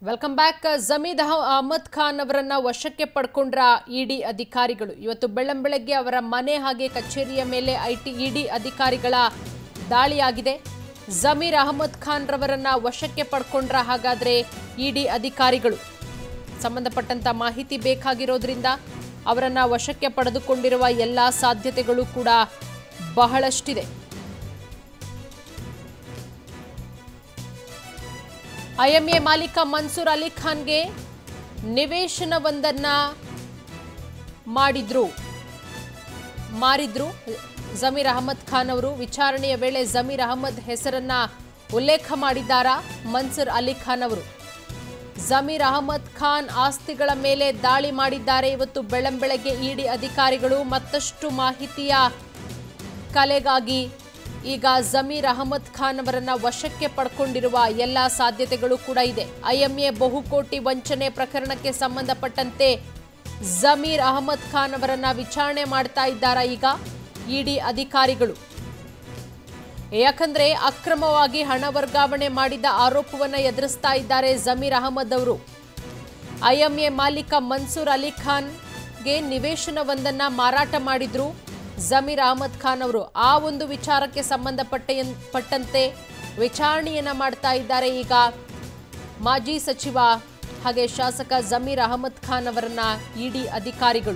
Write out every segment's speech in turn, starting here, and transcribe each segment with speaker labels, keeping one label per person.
Speaker 1: welcome back Jameed ಅಹ- ಅಹಮದ್ ಖಾನ್ ಅವರನ್ನ ವಶಕ್ಕೆ ಪಡ್ಕೊಂಡ್ರ ಇಡಿ ಅಧಿಕಾರಿಗಳು ಇವತ್ತು ಬೆಳ್ಳಂಬೆಳಗ್ಗೆ ಅವರ ಮನೆ ಹಾಗೆ ಕಚೇರಿಯ ಮೇಲೆ ಐಟಿ ಇಡಿ ಅಧಿಕಾರಿಗಳ ದಾಳಿಯಾಗಿದೆ ಜಮೀರ್ ಅಹಮದ್ ಖಾನ್ ರವರನ್ನ ವಶಕ್ಕೆ ಪಡ್ಕೊಂಡ್ರ ಹಾಗಾದ್ರೆ ಇಡಿ ಅಧಿಕಾರಿಗಳು ಸಂಬಂಧಪಟ್ಟಂತ ಮಾಹಿತಿ ಬೇಕಾಗಿರೋದ್ರಿಂದ ಅವರನ್ನ ವಶಕ್ಕೆ ಪಡೆದುಕೊಂಡಿರುವ ಎಲ್ಲಾ ಸಾಧ್ಯತೆಗಳು ಕೂಡ ಬಹಳಷ್ಟಿದೆ ಐಎಂಎ ಮಾಲೀಕ ಮನ್ಸೂರ್ ಅಲಿ ಖಾನ್ಗೆ ನಿವೇಶನವೊಂದನ್ನ ಮಾಡಿದ್ರು ಮಾರಿದ್ರು ಜಮೀರ್ ಅಹಮದ್ ಖಾನ್ ಅವರು ವಿಚಾರಣೆಯ ವೇಳೆ ಜಮೀರ್ ಅಹಮದ್ ಹೆಸರನ್ನ ಉಲ್ಲೇಖ ಮಾಡಿದ್ದಾರಾ ಮನ್ಸೂರ್ ಅಲಿ ಖಾನ್ ಅವರು ಜಮೀರ್ ಅಹಮದ್ ಖಾನ್ ಆಸ್ತಿಗಳ ಮೇಲೆ ದಾಳಿ ಮಾಡಿದ್ದಾರೆ ಇವತ್ತು ಬೆಳ್ಳಂಬೆಳಗ್ಗೆ ಇಡಿ ಅಧಿಕಾರಿಗಳು ಮತ್ತಷ್ಟು ಮಾಹಿತಿಯ ಕಲೆಗಾಗಿ ಈಗ ಜಮೀರ್ ಅಹಮದ್ ಖಾನ್ ಅವರನ್ನ ವಶಕ್ಕೆ ಪಡ್ಕೊಂಡಿರುವ ಎಲ್ಲ ಸಾಧ್ಯತೆಗಳು ಕೂಡ ಇದೆ ಐಎಂಎ ಬಹುಕೋಟಿ ವಂಚನೆ ಪ್ರಕರಣಕ್ಕೆ ಸಂಬಂಧಪಟ್ಟಂತೆ ಜಮೀರ್ ಅಹಮದ್ ಖಾನ್ ಅವರನ್ನ ವಿಚಾರಣೆ ಮಾಡ್ತಾ ಇದ್ದಾರಾ ಈಗ ಇಡಿ ಅಧಿಕಾರಿಗಳು ಯಾಕಂದ್ರೆ ಅಕ್ರಮವಾಗಿ ಹಣ ವರ್ಗಾವಣೆ ಮಾಡಿದ ಆರೋಪವನ್ನ ಎದುರಿಸ್ತಾ ಇದ್ದಾರೆ ಜಮೀರ್ ಅಹಮದ್ ಅವರು ಐಎಂಎ ಮಾಲೀಕ ಮನ್ಸೂರ್ ಅಲಿ ಖಾನ್ಗೆ ನಿವೇಶನವೊಂದನ್ನ ಮಾರಾಟ ಮಾಡಿದ್ರು ಜಮೀರ್ ಅಹಮದ್ ಖಾನ್ ಅವರು ಆ ಒಂದು ವಿಚಾರಕ್ಕೆ ಸಂಬಂಧಪಟ್ಟ ಪಟ್ಟಂತೆ ವಿಚಾರಣೆಯನ್ನ ಮಾಡ್ತಾ ಇದ್ದಾರೆ ಈಗ ಮಾಜಿ ಸಚಿವ ಹಾಗೆ ಶಾಸಕ ಜಮೀರ್ ಅಹಮದ್ ಖಾನ್ ಅವರನ್ನ ಇಡಿ ಅಧಿಕಾರಿಗಳು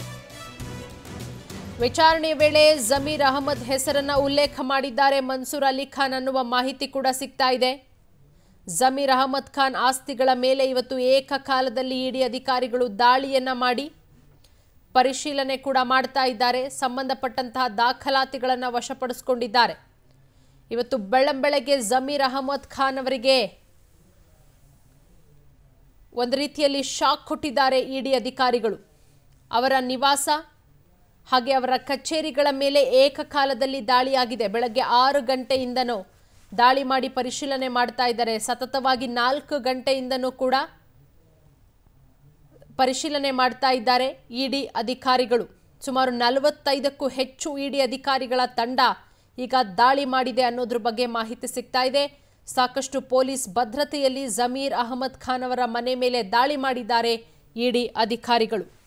Speaker 1: ವಿಚಾರಣೆ ವೇಳೆ ಜಮೀರ್ ಅಹಮದ್ ಹೆಸರನ್ನ ಉಲ್ಲೇಖ ಮಾಡಿದ್ದಾರೆ ಮನ್ಸೂರ್ ಅಲಿ ಖಾನ್ ಅನ್ನುವ ಮಾಹಿತಿ ಕೂಡ ಸಿಗ್ತಾ ಇದೆ ಜಮೀರ್ ಅಹಮದ್ ಖಾನ್ ಆಸ್ತಿಗಳ ಮೇಲೆ ಇವತ್ತು ಏಕಕಾಲದಲ್ಲಿ ಇಡಿ ಅಧಿಕಾರಿಗಳು ದಾಳಿಯನ್ನ ಮಾಡಿ ಪರಿಶೀಲನೆ ಕೂಡ ಮಾಡ್ತಾ ಇದ್ದಾರೆ ಸಂಬಂಧಪಟ್ಟಂತಹ ದಾಖಲಾತಿಗಳನ್ನು ವಶಪಡಿಸಿಕೊಂಡಿದ್ದಾರೆ ಇವತ್ತು ಬೆಳ್ಳಂಬೆಳಗ್ಗೆ ಜಮೀರ್ ಅಹಮದ್ ಖಾನ್ ಅವರಿಗೆ ಒಂದು ರೀತಿಯಲ್ಲಿ ಶಾಕ್ ಕೊಟ್ಟಿದ್ದಾರೆ ಇಡಿ ಅಧಿಕಾರಿಗಳು ಅವರ ನಿವಾಸ ಹಾಗೆ ಅವರ ಕಚೇರಿಗಳ ಮೇಲೆ ಏಕಕಾಲದಲ್ಲಿ ದಾಳಿಯಾಗಿದೆ ಬೆಳಗ್ಗೆ ಆರು ಗಂಟೆಯಿಂದನೂ ದಾಳಿ ಮಾಡಿ ಪರಿಶೀಲನೆ ಮಾಡ್ತಾ ಇದ್ದಾರೆ ಸತತವಾಗಿ ನಾಲ್ಕು ಗಂಟೆಯಿಂದನೂ ಕೂಡ ಪರಿಶೀಲನೆ ಮಾಡ್ತಾ ಇದ್ದಾರೆ ಇಡಿ ಅಧಿಕಾರಿಗಳು ಸುಮಾರು ನಲವತ್ತೈದಕ್ಕೂ ಹೆಚ್ಚು ಇಡಿ ಅಧಿಕಾರಿಗಳ ತಂಡ ಈಗ ದಾಳಿ ಮಾಡಿದೆ ಅನ್ನೋದ್ರ ಬಗ್ಗೆ ಮಾಹಿತಿ ಸಿಗ್ತಾ ಇದೆ ಸಾಕಷ್ಟು ಪೊಲೀಸ್ ಭದ್ರತೆಯಲ್ಲಿ ಜಮೀರ್ ಅಹಮದ್ ಖಾನ್ ಅವರ ಮನೆ ಮೇಲೆ ದಾಳಿ ಮಾಡಿದ್ದಾರೆ ಇಡಿ ಅಧಿಕಾರಿಗಳು